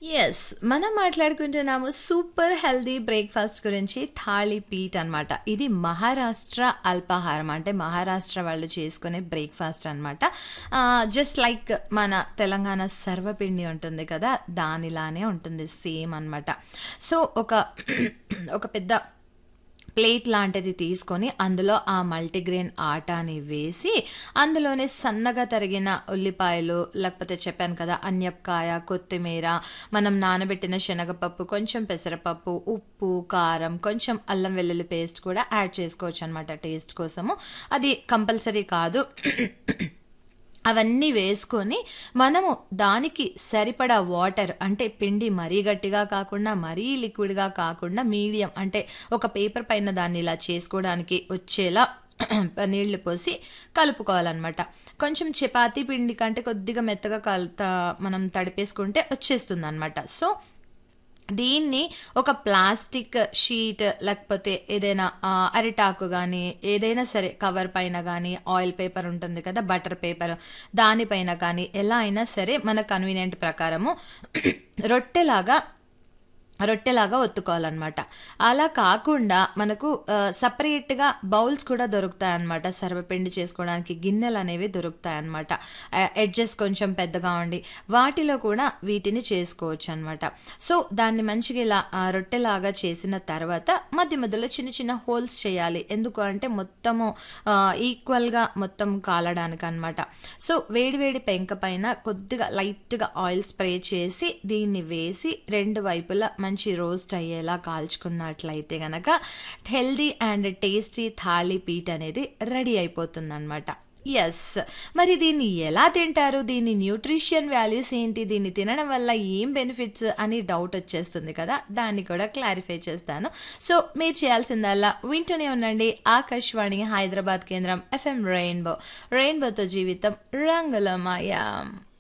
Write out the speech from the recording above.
Yes. మనం మాట్లాడుకుంటున్నాము super healthy breakfast గురించి thali Pete అనమాట. ఇది మహారాష్ట్ర అల్పాహారం. అంటే మహారాష్ట్ర వాళ్ళు చేసుకునే బ్రేక్‌ఫాస్ట్ అనమాట. ఆహ్, జస్ట్ లైక్ మన తెలంగాణ సర్వపిండి ఉంటుంది కదా! దానిలానే ఉంటుంది సేమ్ అనమాట. సో, ఒక ఒక పెద్ద ప్లేట్ లాంటిది తీసుకొని అందులో ఆ మల్టీగ్రెయిన్ ఆటాని వేసి అందులోనే సన్నగా తరిగిన ఉల్లిపాయలు లేకపోతే చెప్పాను కదా! అన్యపకాయ, కొత్తిమీర, మనం నానబెట్టిన శనగపప్పు, కొంచెం పెసరపప్పు, ఉప్పు, కారం, కొంచెం అల్లం వెల్లుల్లి పేస్ట్ కూడా యాడ్ చేసుకోవచ్చనమాట టేస్ట్ కోసము. అది కంపల్సరీ కాదు. అవన్నీ వేసుకొని మనము దానికి సరిపడా వాటర్ అంటే పిండి మరీ గట్టిగా కాకుండా, మరీ లిక్విడ్‌గా కాకుండా మీడియం అంటే ఒక పేపర్ పైన దాన్ని ఇలా చేసుకోవడానికి వచ్చేలా నీళ్లు పోసి కలుపుకోవాలనమాట. కొంచెం చపాతీ పిండి కంటే కొద్దిగా మెత్తగా కలుత మనం తడిపేసుకుంటే వచ్చేస్తుందనమాట. సో, దీన్ని ఒక ప్లాస్టిక్ షీట్ లేకపోతే ఏదైనా ఆహ్, అరిటాకు గానీ, ఏదైనా సరే కవర్ పైన గానీ, ఆయిల్ పేపర్ ఉంటుంది కదా! బటర్ పేపర్ దానిపైన కానీ ఎలా అయినా సరే మన కన్వీనియంట్ ప్రకారము రొట్టెలాగా రొట్టెలాగా ఒత్తుకోవాలనమాట. అలా కాకుండా మనకు ఆహ్, సెపరేట్‌గా బౌల్స్ కూడా దొరుకుతాయన్నమాట. సర్వపిండి చేసుకోవడానికి గిన్నెలనేవి దొరుకుతాయన్నమాట. ఆహ్, ఎడ్జెస్ కొంచెం పెద్దగా ఉండి వాటిలో కూడా వీటిని చేసుకోవచ్చనమాట. సో, దాన్ని మంచిగా ఇలా ఆహ్, రొట్టెలాగా చేసిన తర్వాత మధ్య మధ్యలో చిన్న చిన్న హోల్స్ చేయాలి. ఎందుకు అంటే మొత్తము ఆహ్, ఈక్వల్‌గా మొత్తం కాలడానికనమాట. సో, వేడి వేడి పెంక పైన కొద్దిగా లైట్‌గా ఆయిల్ స్ప్రే చేసి దీన్ని వేసి రెండు వైపులా మంచి రోస్ట్ అయ్యేలా కాల్చుకున్నట్లయితే గనక healthy and tasty thalipeeth అనేది రెడీ అయిపోతుందనమాట. యెస్. మరి దీన్ని ఎలా తింటారు? దీని న్యూట్రిషన్ వాల్యూస్ ఏంటి? దీన్ని తినడం వల్ల ఏం బెనిఫిట్స్ అని డౌట్ వచ్చేస్తుంది కదా! దాన్ని కూడా క్లారిఫై చేస్తాను. సో, మీరు చేయాల్సిందల్లా వింటూనే ఉండండి ఆకాశవాణి హైదరాబాద్ కేంద్రం ఎఫ్ఎం రెయిన్బో. రెయిన్బోతో జీవితం రంగులమయం.